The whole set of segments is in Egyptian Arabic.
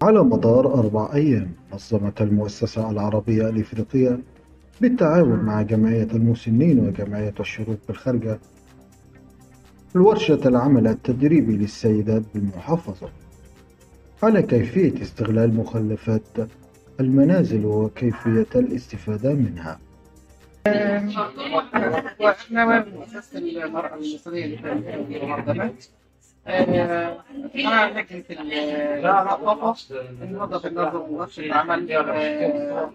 على مدار أربع أيام نظمت المؤسسة العربية الإفريقية بالتعاون مع جمعية المسنين وجمعية الشروق بالخارجة الورشة العمل التدريبي للسيدات بالمحافظة على كيفية استغلال مخلفات المنازل وكيفية الاستفادة منها واحنا مؤسسة المرأة المصرية للتنمية والمنظمات أنا لجنة النظافة النظافة بنظم ورشة عمل آه،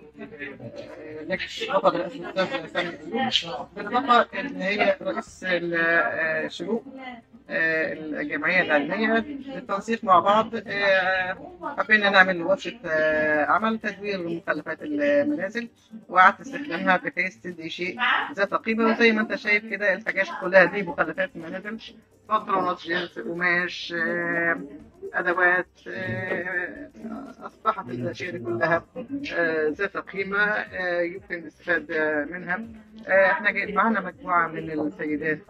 لجنة وفد رئيس الوزراء سامي أيوب بالإضافة إن هي رئيس الشروق آه، الجمعية العلمية بالتنسيق مع بعض آه، حبينا نعمل ورشة آه، عمل تدوير مخلفات المنازل وإعادة استخدامها بحيث تدي شيء ذات قيمة وزي ما أنت شايف كده الحاجات كلها دي مخلفات المنازل بنطلونات جينز قماش آه، أدوات آه، أصبحت الأشياء دي كلها آه، ذات قيمة آه، يمكن الاستفادة منها آه، احنا جاي معانا مجموعة من السيدات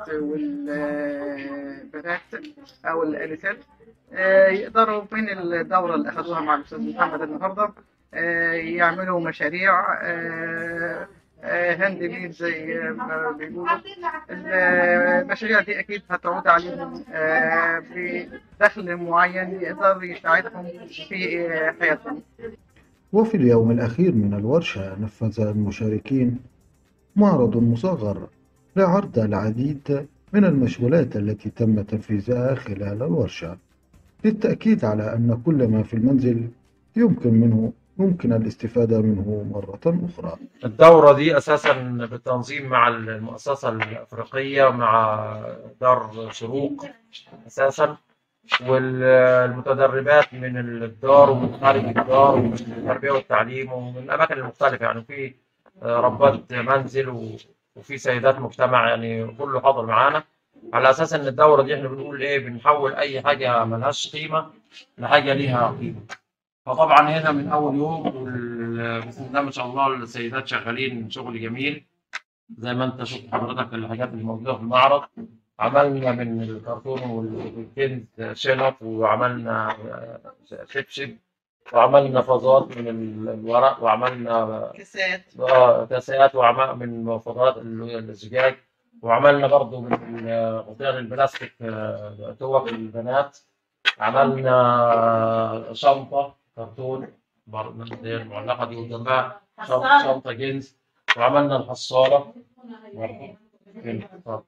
والبنات أو الآنسات آه، يقدروا من الدورة اللي أخذوها مع الأستاذ محمد النهاردة آه، يعملوا مشاريع آه، آه، هاند ميد زي ما بيقولوا المشاريع دي أكيد هتعود عليهم آه، بدخل معين يقدر يساعدهم في آه، حياتهم وفي اليوم الأخير من الورشة نفذ المشاركين معرض مصغر لعرض العديد من المشغولات التي تم تنفيذها خلال الورشة للتأكيد على أن كل ما في المنزل يمكن منه يمكن الاستفادة منه مرة أخرى الدورة دي أساسا بالتنظيم مع المؤسسة الأفريقية مع دار شروق أساسا والمتدربات من الدار ومن خارج الدار ومن التربية والتعليم ومن الأماكن المختلفة يعني في ربات منزل و- وفي سيدات مجتمع يعني كله حاضر معانا على أساس إن الدورة دي إحنا بنقول إيه بنحول أي حاجة ملهاش قيمة لحاجة ليها قيمة فطبعا هنا من اول يوم وال- بسم الله ما شاء الله السيدات شغالين شغل جميل زي ما انت شفت حضرتك الحاجات اللي موجوده في المعرض عملنا من الكرتون والكنز شنط وعملنا شبشب وعملنا فازات من ال- الورق وعملنا كاسات آه، كاسات وعمل من فضلات ال- الزجاج وعملنا برضو من غطيان البلاستيك آه، توك البنات عملنا شنطة كرتون برضو من اللي هي المعلقة دي وجنبها شنطة شنطة جنس وعملنا الحصالة برضو الحصالة.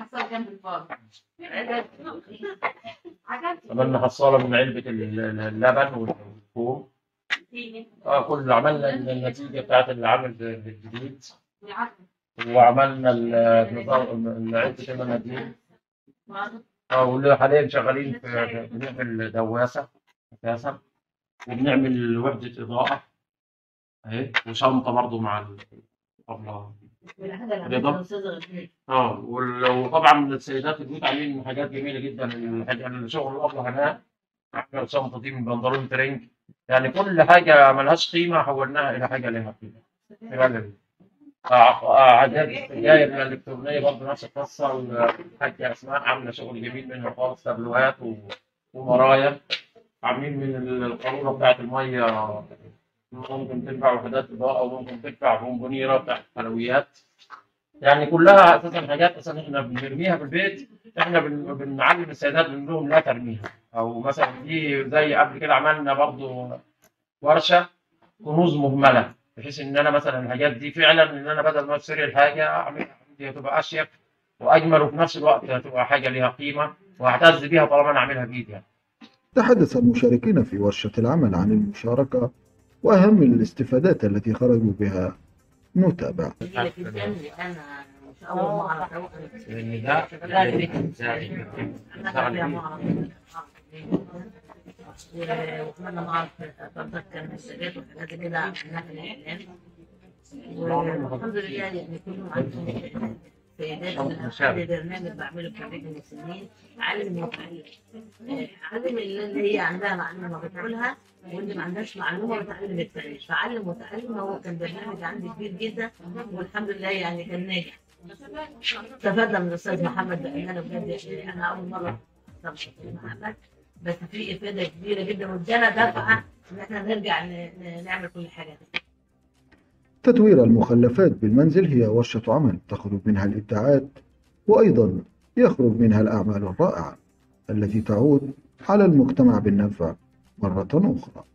عملنا حصالة من علبة ال- اللبن والفوم اه كل عملنا النتيجة بتاعت العمل الجديد وعملنا ال- نظام علبة المناديل اه واللي حاليا شغالين في في- بنعمل دواسة أساسا وبنعمل وحدة إضاءة أهي وشنطة برضو مع الطبلة اه وال- وطبعا السيدات البيوت عاملين حاجات جميلة جدا الحاجة- الشغل الأبلة هناك عملنا الشنطة دي من بنطلون ترنج يعني كل حاجة ملهاش قيمة حولناها إلى حاجة لها قيمة خلال عادات السجاير الإلكترونية برضه نفس القصة الحاجة أسماء عاملة شغل جميل منها خالص تابلوهات و- ومرايا عاملين من القارورة بتاعت المية ممكن تنفع وحدات إضاءة وممكن تنفع بونبونيرة بتاعت حلويات يعني كلها أساسا حاجات أساسا إحنا بنرميها في البيت إحنا بن- بنعلم السيدات بنقول لهم لا ترميها أو مثلا دي زي قبل كده عملنا برضه ورشة كنوز مهملة بحيث ان انا مثلا الحاجات دي فعلا ان انا بدل ما اشتري الحاجه اعملها عندي هتبقى اشيك واجمل وفي نفس الوقت هتبقى حاجه ليها قيمه واعتز بيها طالما انا اعملها بايدي يعني. تحدث المشاركين في ورشة العمل عن المشاركة وأهم الاستفادات التي خرجوا بها نتابع جميلة جدا انا مش اول ما اعرف أو لان ده انا فيها معرض وكمان معرض اتذكر من السجاد والحاجات اللي كده عملناها في الاعلام والحمد لله يعني كلهم عندهم سيدات انا عندي برنامج بعمله في من السنين علم وتعلم آه، علم اللي هي عندها معلومه بتقولها واللي ما عندهاش معلومه بتعلم التاني فعلم وتعلم هو كان برنامج عندي كبير جدا والحمد لله يعني كان ناجح استفدنا من الاستاذ محمد بامانه بجد يعني انا اول مره استمتعت محمد بس في افاده كبيره جدا وادانا دفعه ان احنا نرجع ن- ن- نعمل كل حاجه دي. تدوير المخلفات بالمنزل هي ورشة عمل تخرج منها الإبداعات وأيضا يخرج منها الأعمال الرائعة التي تعود على المجتمع بالنفع مرة أخرى